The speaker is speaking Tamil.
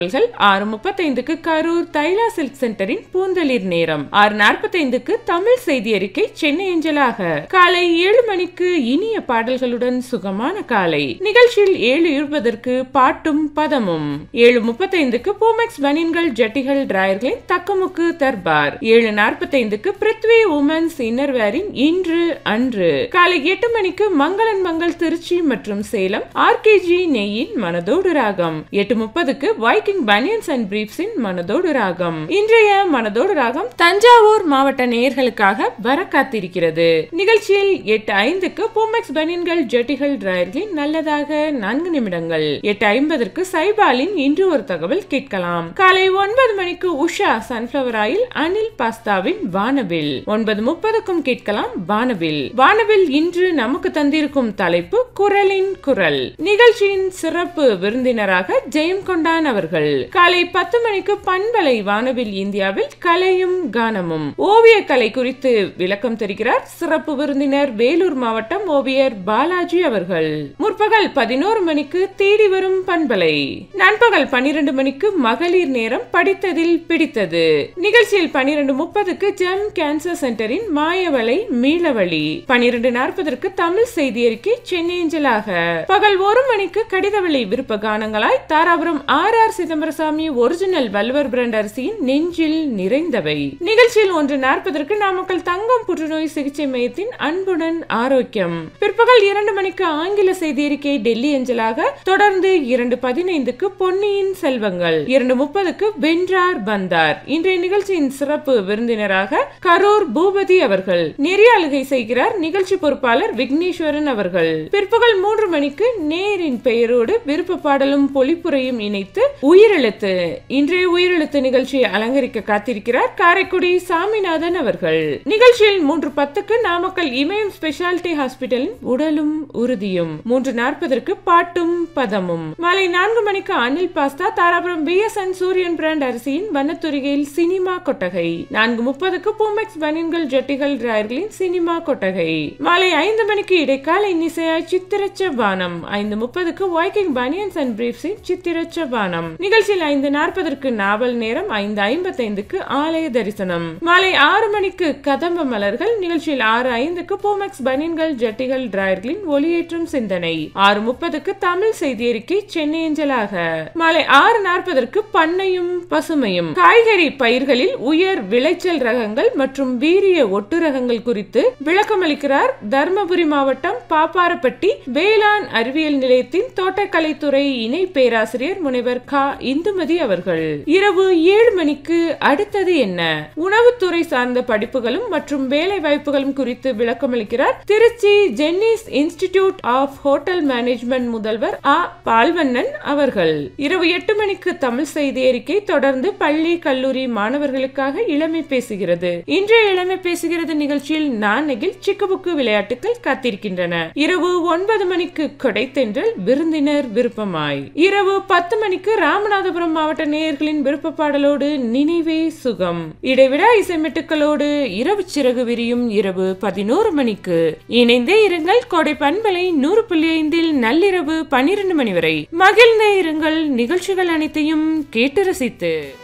ஆறு முப்பத்தைந்துக்கு கரூர் தைலா சில்க் சென்டரின் பூந்தளிர் நேரம் ஆறு நாற்பத்தைந்துக்கு தமிழ் செய்தி அறிக்கை சென்னை அஞ்சலாக காலை ஏழு மணிக்கு இனிய பாடல்களுடன் சுகமான காலை நிகழ்ச்சியில் ஏழு இருபதற்கு பாட்டும் பதமும் ஏழு முப்பத்தைந்துக்கு பூமெக்ஸ் பனின்கள் ஜட்டிகள் டிராயர்களின் தக்கமுக்கு தர்பார் ஏழு நாற்பத்தைந்துக்கு பிருத்வி உமன்ஸ் இன்னர்வேரின் இன்று அன்று காலை எட்டு மணிக்கு மங்களன் மங்கள் திருச்சி மற்றும் சேலம் ஆர்கேஜி நெய்யின் மனதோடு ராகம் எட்டு முப்பதுக்கு வைக்கிங் பனியன்ஸ் அண்ட் பிரீப்ஸின் மனதோடு ராகம் இன்றைய மனதோடு ராகம் தஞ்சாவூர் மாவட்ட நேயர்களுக்காக வர காத்திருக்கிறது நிகழ்ச்சியில் எட்டு ஐந்துக்கு பூமெக்ஸ் பனியன்கள் ஜட்டிகள் டிராயர்களின் நல்லதாக நான்கு நிமிடங்கள் எட்டு ஐம்பதற்கு சைபாலின் இன்று ஒரு தகவல் கேட்கலாம் காலை ஒன்பது மணிக்கு உஷா சன்ஃபிளவர் ஆயில் அனில் பாஸ்தாவின் வானவில் ஒன்பது முப்பதுக்கும் கேட்கலாம் வானவில் வானவில் இன்று நமக்கு தந்திருக்கும் தலைப்பு குரலின் குரல் நிகழ்ச்சியின் சிறப்பு விருந்தினராக ஜெயம் கொண்டான் அவர்கள் காலை பத்து மணிக்கு பண்பலை வானவில் இந்தியாவில் கலையும் கானமும் ஓவிய கலை குறித்து விளக்கம் தருகிறார் சிறப்பு விருந்தினர் வேலூர் மாவட்டம் ஓவியர் பாலாஜி அவர்கள் முற்பகல் பதினோரு மணிக்கு தேடி வரும் பண்பலை நண்பகல் பன்னிரண்டு மணிக்கு மகளிர் நேரம் படித்ததில் பிடித்தது நிகழ்ச்சியில் பன்னிரண்டு முப்பதுக்கு ஜெம் கேன்சர் சென்டரின் மாயவலை மீளவழி பன்னிரண்டு நாற்பதற்கு தமிழ் செய்தி அறிக்கை சென்னை அஞ்சலாக பகல் ஒரு மணிக்கு கடிதவெளி விருப்ப கானங்களாய் Dharapuram R R Chidambarasamy original வல்வர் பிராண்ட் அரிசியின் நெஞ்சில் நிறைந்தவை நிகழ்ச்சியில் ஒன்று நாற்பதற்கு நாமக்கல் தங்கம் புற்றுநோய் சிகிச்சை மையத்தின் அன்புடன் ஆரோக்கியம் பிற்பகல் இரண்டு மணிக்கு ஆங்கில செய்தி அறிக்கை டெல்லி அஞ்சலாக தொடர்ந்து இரண்டு பதினைந்துக்கு பொன்னியின் செல்வங்கள் இரண்டு முப்பதுக்கு வென்றார் வந்தார் இன்றைய நிகழ்ச்சியின் சிறப்பு விருந்தினராக கரூர் பூபதி அவர்கள் நெறியாளுகை செய்கிறார் நிகழ்ச்சி பொறுப்பாளர் விக்னேஸ்வரன் அவர்கள் பிற்பகல் மூன்று மணிக்கு நேரின் பெயரோடு விருப்ப பாடலும் பொழிப்புரையும் இணைத்து உயிரெழுத்து இன்றைய உயிரெழுத்து நிகழ்ச்சியை அலங்கரிக்க காத்திருக்கிறார் காரைக்குடி சாமிநாதன் அவர்கள் நிகழ்ச்சியில் மூன்று பத்துக்கு நாமக்கல் இமயம் ஸ்பெஷாலிட்டி ஹாஸ்பிட்டலின் உடலும் உறுதியும் மூன்று நாற்பதற்கு பாட்டும் பதமும் மாலை நான்கு மணிக்கு Anil pasta Dharapuram BSN Suriyan brand அரிசியின் வண்ணத்துறையில் சினிமா கொட்டகை நான்கு முப்பதுக்கு பூமெக்ஸ் பனியன்கள் ஜட்டிகள் டிராயர்களின் சினிமா கொட்டகை மாலை ஐந்து மணிக்கு இடைக்கால இன்னிசையாய் சித்திரச்ச பானம் ஐந்து முப்பதுக்கு வாய்க்கிங் பனியன்ஸ் அண்ட் பிரீப்ஸின் சித்திரச்ச பானம் நிகழ்ச்சியில் ஐந்து நாற்பதற்கு நாவல் நேரம் ஐந்து ஐம்பத்தைந்துக்கு ஆலய தரிசனம் மாலை ஆறு மணிக்கு கதம்ப மலர்கள் நிகழ்ச்சியில் ஆறு ஐந்துக்கு பூமெக்ஸ் பனியன்கள் ஜட்டிகள் டிராயர்களின் ஒளியேற்றும் சிந்தனை ஆறு முப்பதுக்கு தமிழ் செய்தி அறிக்கை சென்னை அஞ்சலாக மாலை ஆறு நாற்பதற்கு பண்ணையும் பசுமையும் காய்கறி பயிர்களில் உயர் விளைச்சல் ரகங்கள் மற்றும் வீரிய ஒட்டு ரகங்கள் குறித்து விளக்கமளிக்கிறார் தர்மபுரி மாவட்டம் பாப்பாரப்பட்டி வேளாண் அறிவியல் நிலையத்தின் தோட்டக்கலைத்துறை இணை பேராசிரியர் முனைவர் கா இந்துமதி அவர்கள் இரவு ஏழு மணிக்கு அடுத்தது என்ன உணவுத்துறை சார்ந்த படிப்புகளும் மற்றும் வேலை வாய்ப்புகளும் குறித்து விளக்கமளிக்கிறார் Tiruchi Jenneys institute of hotel management முதல்வர் ஆ பால்வண்ணன் அவர்கள் இரவு எட்டு மணிக்கு தமிழ் செய்தி அறிக்கை தொடர்ந்து பள்ளி கல்லூரி மாணவர்களுக்காக இளமை பேசுகிறது இன்றைய இளமை பேசுகிறது நிகழ்ச்சியில் நான் நெகில் சிக்குபுக்கு விளையாட்டுகள் காத்திருக்கின்றன இரவு ஒன்பது மணிக்கு கொடைத்தென்றல் விருந்தினர் விருப்பமாய் இரவு பத்து மணிக்கு ராமநாதபுரம் மாவட்ட நேயர்களின் விருப்ப பாடலோடு நினைவே சுகம் இடைவிடா இசைமெட்டுக்களோடு இரவு சிறகு விரியும் இரவு பதினோரு மணிக்கு இணைந்தே இருங்கள் கோடை பண்பலை நூறு புள்ளி ஐந்தில் நள்ளிரவு பனிரெண்டு மணி வரை மகிழ்ந்தே இருங்கள் நிகழ்ச்சிகள் அனைத்தையும் கேட்டு ரசித்து